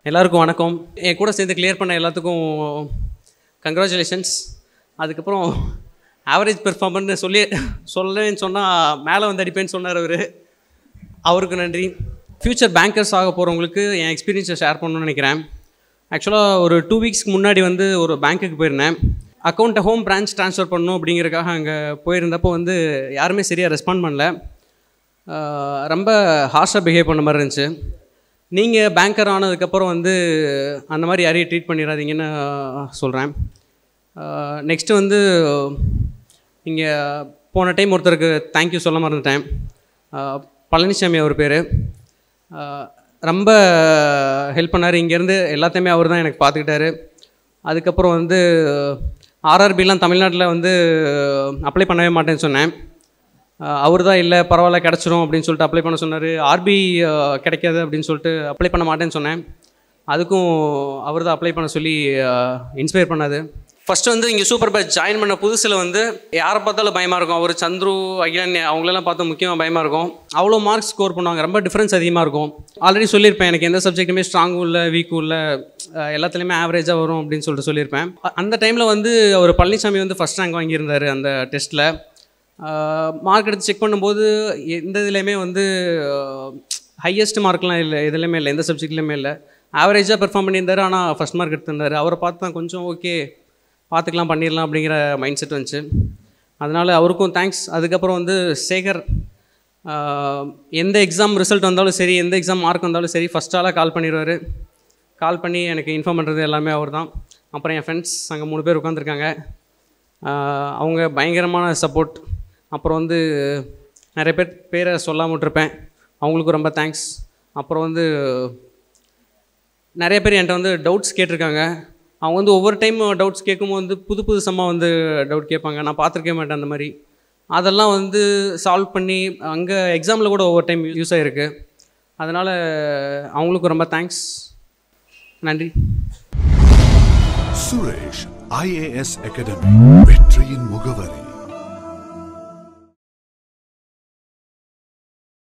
எல்லாருக்கும் வணக்கம் என் கூட சேர்ந்து கிளியர் பண்ண எல்லாத்துக்கும் கங்க்ராச்சுலேஷன்ஸ் அதுக்கப்புறம் ஆவரேஜ் பெர்ஃபார்மர்னு சொல்லி சொல்லேன்னு சொன்னால் மேலே வந்து அடிப்பேன்னு சொன்னார் அவர் அவருக்கு நன்றி ஃப்யூச்சர் பேங்கர்ஸ் ஆக போகிறவங்களுக்கு என் எக்ஸ்பீரியன்ஸை ஷேர் பண்ணணும்னு நினைக்கிறேன் ஆக்சுவலாக ஒரு டூ வீக்ஸ்க்கு முன்னாடி வந்து ஒரு பேங்க்குக்கு போயிருந்தேன் அக்கௌண்ட்டை ஹோம் பிரான்ச் ட்ரான்ஸ்ஃபர் பண்ணணும் அப்படிங்கிறக்காக அங்கே போயிருந்தப்போ வந்து யாருமே சரியாக ரெஸ்பாண்ட் பண்ணல ஆஹ் ரொம்ப ஹார்ஷாக பிஹேவ் பண்ண மாதிரி இருந்துச்சு நீங்கள் பேங்கர் ஆனதுக்கப்புறம் வந்து அந்த மாதிரி யாரையும் ட்ரீட் பண்ணிடாதீங்கன்னு சொல்கிறேன் நெக்ஸ்ட்டு வந்து இங்கே போன டைம் ஒருத்தருக்கு தேங்க்யூ சொல்ல மறந்துட்டேன் ஆஹ் பழனிசாமி அவர் பேர் ரொம்ப ஹெல்ப் பண்ணார் இங்கேருந்து எல்லாத்தையுமே அவர் தான் எனக்கு பார்த்துக்கிட்டாரு அதுக்கப்புறம் வந்து ஆர்ஆர்பிலாம் தமிழ்நாட்டில் வந்து அப்ளை பண்ணவே மாட்டேன்னு சொன்னேன் அவர் தான் இல்லை பரவாயில்ல கிடச்சிரும் அப்படின்னு சொல்லிட்டு அப்ளை பண்ண சொன்னார் ஆர்பி கிடைக்காது அப்படின்னு சொல்லிட்டு அப்ளை பண்ண மாட்டேன்னு சொன்னேன் அதுக்கும் அவர் தான் அப்ளை பண்ண சொல்லி இன்ஸ்பயர் பண்ணாது ஃபஸ்ட்டு வந்து இங்கே சூப்பர் பேட்ச் ஜாயின் பண்ண புதுசில் வந்து யாரை பார்த்தாலும் பயமாக இருக்கும் அவர் சந்துரு அகிலன் அவங்களெல்லாம் பார்த்தா முக்கியமாக பயமாக இருக்கும் அவ்வளோ மார்க்ஸ் ஸ்கோர் பண்ணுவாங்க ரொம்ப டிஃப்ரென்ஸ் அதிகமாக இருக்கும் ஆல்ரெடி சொல்லியிருப்பேன் எனக்கு எந்த சப்ஜெக்ட்டுமே ஸ்ட்ராங்கும் இல்லை வீக்கும் இல்லை அஹ் எல்லாத்துலேயுமே ஆவரேஜாக வரும் அப்படின்னு சொல்லிட்டு சொல்லியிருப்பேன் அ- அந்த டைமில் வந்து அவர் பழனிசாமி வந்து ஃபஸ்ட் ரேங்க் வாங்கியிருந்தார் அந்த டெஸ்ட்டில் மார்க் எடுத்து செக் பண்ணும்போது எந்த இதுலேயுமே வந்து ஹையஸ்ட் மார்க்லாம் இல்லை எதுலேயுமே இல்லை எந்த சப்ஜெக்ட்லேயுமே இல்லை ஆவரேஜாக பெர்ஃபார்ம் பண்ணியிருந்தாரு ஆனால் ஃபஸ்ட் மார்க் எடுத்திருந்தாரு அவரை பார்த்து தான் கொஞ்சம் ஓகே பார்த்துக்கலாம் பண்ணிடலாம் அப்படிங்கிற மைண்ட் செட் வந்துச்சு அதனால் அவருக்கும் தேங்க்ஸ் அதுக்கப்புறம் வந்து சேகர் ஆஹ், எந்த எக்ஸாம் ரிசல்ட் வந்தாலும் சரி எந்த எக்ஸாம் மார்க் வந்தாலும் சரி ஃபஸ்ட் ஆளாக கால் பண்ணிடுவார் கால் பண்ணி எனக்கு இன்ஃபார்ம் பண்ணுறது எல்லாமே அவர் தான் அப்புறம் என் ஃப்ரெண்ட்ஸ் அங்கே மூணு பேர் உட்காந்துருக்காங்க அவங்க பயங்கரமான சப்போர்ட் அப்புறம் வந்து நிறைய பேர் பேரை சொல்லாம விட்டுருப்பேன் அவங்களுக்கும் ரொம்ப தேங்க்ஸ் அப்புறம் வந்து நிறைய பேர் என்கிட்ட வந்து டவுட்ஸ் கேட்டிருக்காங்க அவங்க வந்து ஒவ்வொரு டைம் டவுட்ஸ் கேட்கும்போது வந்து புது புதுசமாக வந்து டவுட் கேட்பாங்க நான் பார்த்துருக்கே மாட்டேன் அந்த மாதிரி அதெல்லாம் வந்து சால்வ் பண்ணி அங்கே எக்ஸாமில் கூட ஒவ்வொரு டைம் யூஸ் ஆகிருக்கு அதனால் அவங்களுக்கும் ரொம்ப தேங்க்ஸ் நன்றி சுரேஷ் ஐஏஎஸ் அகாடமி வெற்றியின் முகவரி